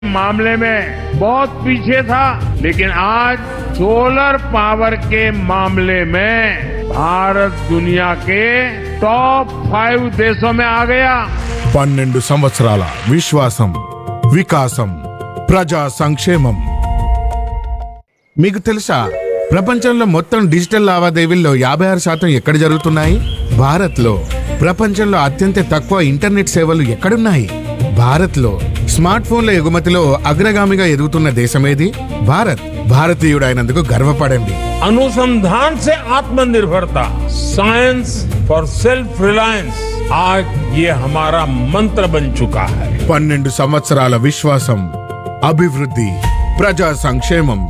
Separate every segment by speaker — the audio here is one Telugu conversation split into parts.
Speaker 1: मामले में बहुत पीछे था लेकिन आज सोलर पावर के मामले में भारत दुनिया के टॉप फाइव देशों में आ गया
Speaker 2: పన్నెండు సంవత్సరాల విశ్వాసం వికాసం ప్రజా సంక్షేమం మీకు తెలుసా ప్రపంచంలో మొత్తం డిజిటల్ లావాదేవీల్లో యాభై ఆరు శాతం ఎక్కడ జరుగుతున్నాయి భారత్లో ప్రపంచంలో అత్యంత తక్కువ ఇంటర్నెట్ సేవలు ఎక్కడున్నాయి భారత్లో స్మార్ట్ ఫోన్ల ఎగుమతిలో అగ్రగామిగా ఎదుగుతున్న దేశమేది భారత్ భారతీయుడైనందుకు గర్వపడండి
Speaker 1: अनुसंधान से आत्मनिर्भरता साइंस फॉर सेल्फ रिलायंस आज ये हमारा मंत्र बन चुका है
Speaker 2: పన్నెండు సంవత్సరాల విశ్వాసం అభివృద్ధి ప్రజా సంక్షేమం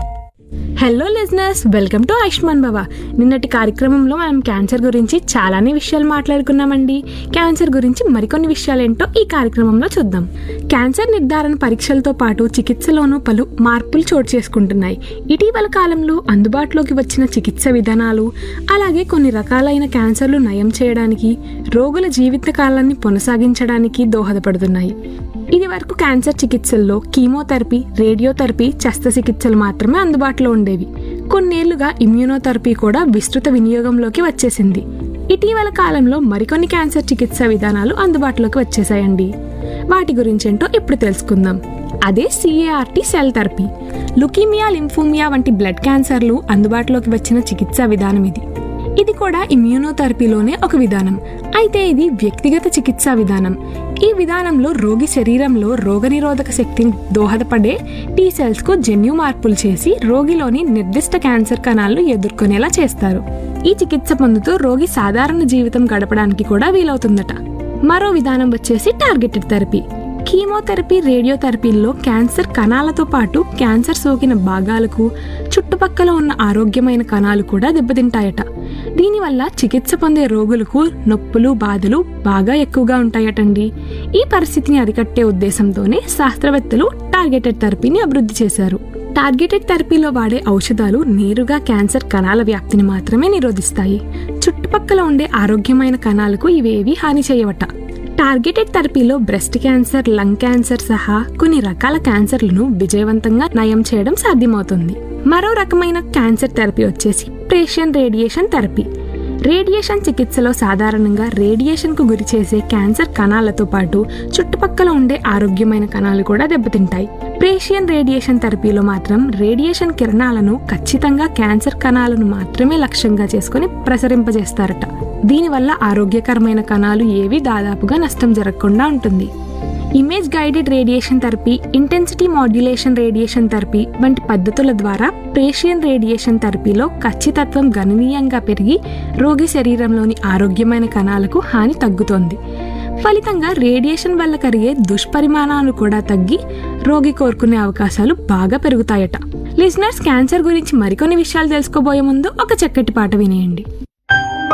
Speaker 3: hello listeners welcome to Ayushman Baba నిన్నటి కార్యక్రమంలో మనం క్యాన్సర్ గురించి చాలానే విషయాలు మాట్లాడుకున్నామండి క్యాన్సర్ గురించి మరికొన్ని విషయాలు ఏంటో ఈ కార్యక్రమంలో చూద్దాం క్యాన్సర్ నిర్ధారణ పరీక్షలతో పాటు చికిత్సలోనూ పలు మార్పులు చోటు చేసుకుంటున్నాయి ఇటీవల కాలంలో అందుబాటులోకి వచ్చిన చికిత్స విధానాలు అలాగే కొన్ని రకాలైన క్యాన్సర్లు నయం చేయడానికి రోగుల జీవిత కాలాన్ని కొనసాగించడానికి దోహదపడుతున్నాయి ఇది వరకు క్యాన్సర్ చికిత్సల్లో కీమోథెరపీ రేడియోథెరపీ శస్త్రచికిత్సలు మాత్రమే అందుబాటులో ఉండేవి కొన్నేళ్లుగా ఇమ్యూనోథెరపీ కూడా విస్తృత వినియోగంలోకి వచ్చేసింది ఇటీవల కాలంలో మరికొన్ని క్యాన్సర్ చికిత్సా విధానాలు అందుబాటులోకి వచ్చేసాయండి వాటి గురించి ఏంటో ఇప్పుడు తెలుసుకుందాం అదే C A R T cell therapy leukaemia lymphoma వంటి బ్లడ్ క్యాన్సర్లు అందుబాటులోకి వచ్చిన చికిత్సా విధానం ఇది ఇది కూడా ఇమ్యూనోథెరపీలోనే ఒక విధానం అయితే ఇది వ్యక్తిగత చికిత్సా విధానం ఈ విధానంలో రోగి శరీరంలో రోగనిరోధక శక్తిని దోహదపడే టీ సెల్స్ కు జన్యు మార్పులు చేసి రోగిలోని నిర్దిష్ట క్యాన్సర్ కణాలను ఎదుర్కొనేలా చేస్తారు ఈ చికిత్స పొందుతూ రోగి సాధారణ జీవితం గడపడానికి కూడా వీలవుతుందట మరో విధానం వచ్చేసి టార్గెటెడ్ థెరపీ కీమోథెరపీ రేడియోథెరపీల్లో క్యాన్సర్ కణాలతో పాటు క్యాన్సర్ సోకిన భాగాలకు చుట్టుపక్కల ఉన్న ఆరోగ్యమైన కణాలు కూడా దెబ్బతింటాయట దీనివల్ల చికిత్స పొందే రోగులకు నొప్పులు బాధలు బాగా ఎక్కువగా ఉంటాయటండి ఈ పరిస్థితిని అరికట్టే ఉద్దేశంతోనే శాస్త్రవేత్తలు టార్గెటెడ్ థెరపీని అభివృద్ధి చేశారు టార్గెటెడ్ థెరపీలో వాడే ఔషధాలు నేరుగా క్యాన్సర్ కణాల వ్యాప్తిని మాత్రమే నిరోధిస్తాయి చుట్టుపక్కల ఉండే ఆరోగ్యమైన కణాలకు ఇవేవి హాని చేయవట టార్గెటెడ్ థెరపీలో బ్రెస్ట్ క్యాన్సర్ లంగ్ క్యాన్సర్ సహా కొన్ని రకాల క్యాన్సర్లను విజయవంతంగా నయం చేయడం సాధ్యమవుతుంది మరో రకమైన క్యాన్సర్ థెరపీ వచ్చేసి ప్రేషియన్ రేడియేషన్ థెరపీ రేడియేషన్ చికిత్సలో సాధారణంగా రేడియేషన్కు గురి చేసే క్యాన్సర్ కణాలతో పాటు చుట్టుపక్కల ఉండే ఆరోగ్యమైన కణాలు కూడా దెబ్బతింటాయి ప్రేషియన్ రేడియేషన్ థెరపీలో మాత్రం రేడియేషన్ కిరణాలను ఖచ్చితంగా క్యాన్సర్ కణాలను మాత్రమే లక్ష్యంగా చేసుకుని ప్రసరింపజేస్తారట దీనివల్ల ఆరోగ్యకరమైన కణాలు ఏవి దాదాపుగా నష్టం జరగకుండా ఉంటుంది image guided radiation therapy intensity modulation radiation therapy వంటి పద్ధతుల ద్వారా ప్రేషియన్ రేడియేషన్ థెరపీలో ఖచ్చితత్వం గణనీయంగా పెరిగి రోగి శరీరంలోని ఆరోగ్యమైన కణాలకు హాని తగ్గుతోంది ఫలితంగా రేడియేషన్ వల్ల కలిగే దుష్పరిమాణాలు కూడా తగ్గి రోగి కోరుకునే అవకాశాలు బాగా పెరుగుతాయట లిజనర్స్ క్యాన్సర్ గురించి మరికొన్ని విషయాలు తెలుసుకోబోయే ముందు ఒక చక్కటి పాట వినేయండి